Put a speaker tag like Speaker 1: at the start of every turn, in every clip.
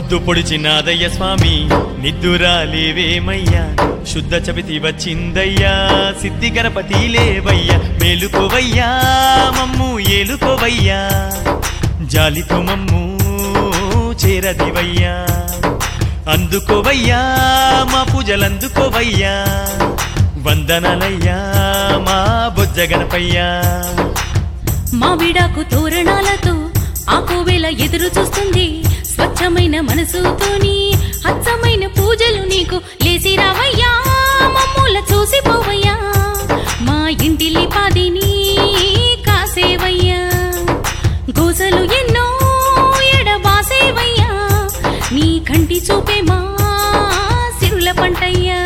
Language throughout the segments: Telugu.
Speaker 1: పొద్దు పొడిచినాదయ్య స్వామి నిద్దురా లేవేమయ్యా శుద్ధ చవితి వచ్చిందయ్యా సిద్ధి గణపతి లేవయ్యా మేలుకోవయ్యా మమ్ము ఏలుకోవయ్యా జాలితో మమ్ము చేరదివయ్యా అందుకోవయ్యా మా పూజలందుకోవయ్యా వందనాలయ్యా మా బొజ్జ గణపయ్యా
Speaker 2: మావిడాకు తోరణాలతో ఆ కోవెల ఎదురు చూస్తుంది స్వచ్ఛమైన మనసుతోని అచ్చమైన పూజలు నీకు లేసి రావయ్యా మమ్ముల చూసిపోవయ్యా మా ఇంటిలి పాదిని కాసేవయ్యా గోసలు ఎన్నో ఎడబాసేవయ్యా నీ కంటి చూపే మా సిరుల పంటయ్యా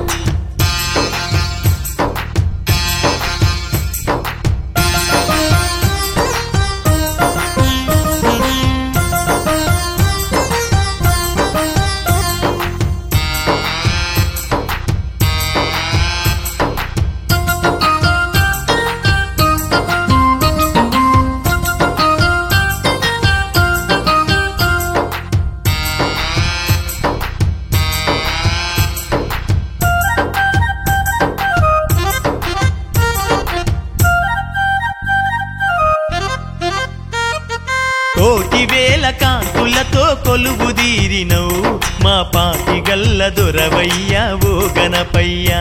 Speaker 1: కోటి వేల కాంతులతో కొలువు దీరినవు మా పాటి గల్ల దొరవయ్యా ఓ గణపయ్యా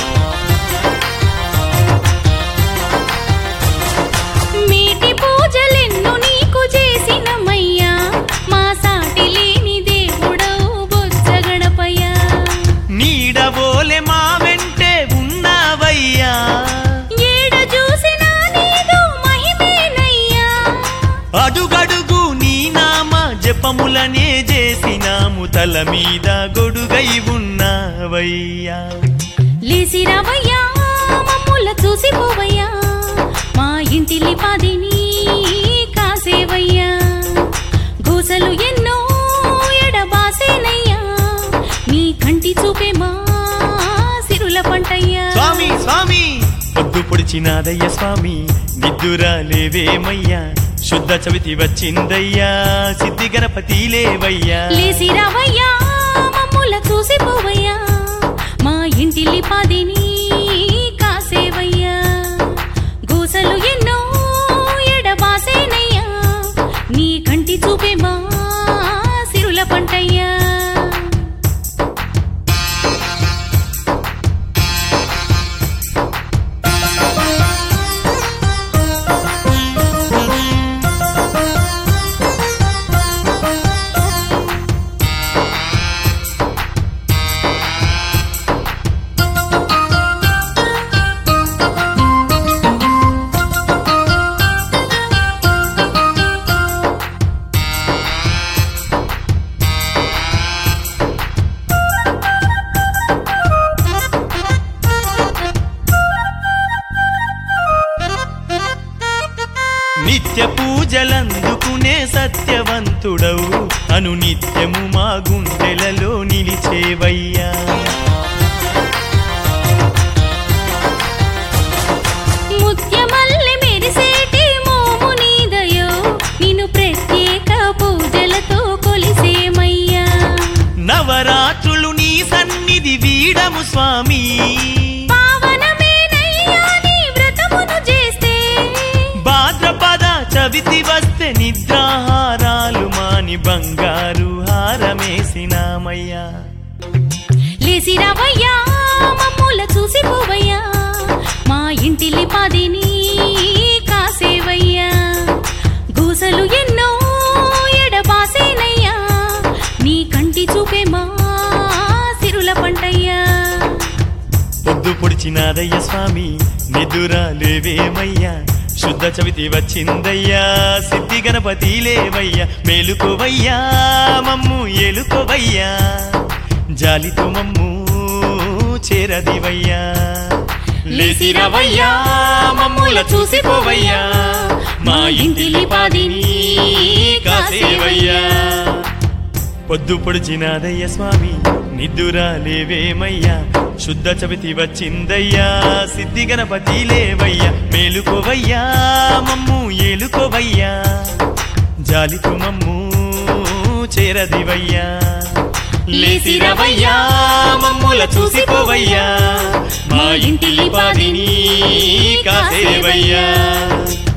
Speaker 2: మీటి పూజలెన్ను నీకు చేసినమయ్యా మా సాటి లేని దేవుడవు బొజ్జ గణపయ్యా
Speaker 1: నీడవోలె మా వెంటే ఉన్నావయ్యా
Speaker 2: ఏడ చూసినా నీదు మహిమేనయ్యా
Speaker 1: అడుగడుగు నీ నామ జపములనే చేసినాము తల మీద గొడుగై ఉన్నావయ్యా
Speaker 2: లేసి రావయ్యా మమ్ముల చూసిపోవయ్యా మా ఇంటిలి పాదిని కాసేవయ్యా గోసలు ఎన్నో ఎడబాసేనయ్యా నీ కంటి చూపే మా సిరుల పంటయ్యా
Speaker 1: స్వామి స్వామి పొద్దు పొడిచినాదయ్య స్వామి నిద్దురా లేవేమయ్యా శుద్ధ చవితి వచ్చిందయ్యా సిద్ధి గణపతి లేవయ్యా
Speaker 2: లేసి రావయ్యా మమ్ముల చూసిపోవయ్యా మా ఇంటిలి పాదిని కాసేవయ్యా గోసలు ఎన్నో ఎడబాసేనయ్యా నీ కంటి చూపే మా సిరుల పంటయ్యా
Speaker 1: నిత్య పూజలందుకునే సత్యవంతుడవు అను నిత్యము మా గుండెలలో నిలిచేవయ్యా
Speaker 2: ముత్యమల్లె మెరిసేటి మోము నీదయో నిన్ను ప్రత్యేక పూజలతో కొలిసేమయ్యా
Speaker 1: నవరాత్రులు నీ సన్నిధి వీడము స్వామి
Speaker 2: పావనమేనయ్యా నీ వ్రతమును చేస్తే
Speaker 1: భాద్రపద చవితి వస్తే నిద్రాహారాలు మాని బంగారు హారమేసినామయ్యా
Speaker 2: లేసి రావయ్యా మమ్ముల చూసిపోవయ్యా మా ఇంటిలి పాదిని కాసేవయ్యా గోసలు ఎన్నో ఎడబాసేనయ్యా నీ కంటి చూపే మా సిరుల పంటయ్యా
Speaker 1: పొద్దు పొడిచినాదయ్య స్వామి నిదురా లేవేమయ్యా శుద్ధ చవితి వచ్చిందయ్యా సిద్ధి గణపతి లేవయ్యా మేలుకోవయ్యా మమ్ము ఏలుకోవయ్యా జాలితో మమ్ము చేరదివయ్యా లేసిరవయ్యా మమ్ముల చూసిపోవయ్యా మా ఇంటిలి పాదిని కాసేవయ్యా పొద్దు పొడిచినాదయ్య స్వామి నిద్దురా లేవేమయ్యా శుద్ధ చవితి వచ్చిందయ్యా సిద్ధి గణపతి లేవయ్యా మేలుకోవయ్యా మమ్ము ఏలుకోవయ్యా జాలితో మమ్ము చే చేరదివయ్యా లేసిరవయ్యా మమ్ముల చూసిపోవయ్యా మా ఇంటిలి పాదిని కాసేవయ్యా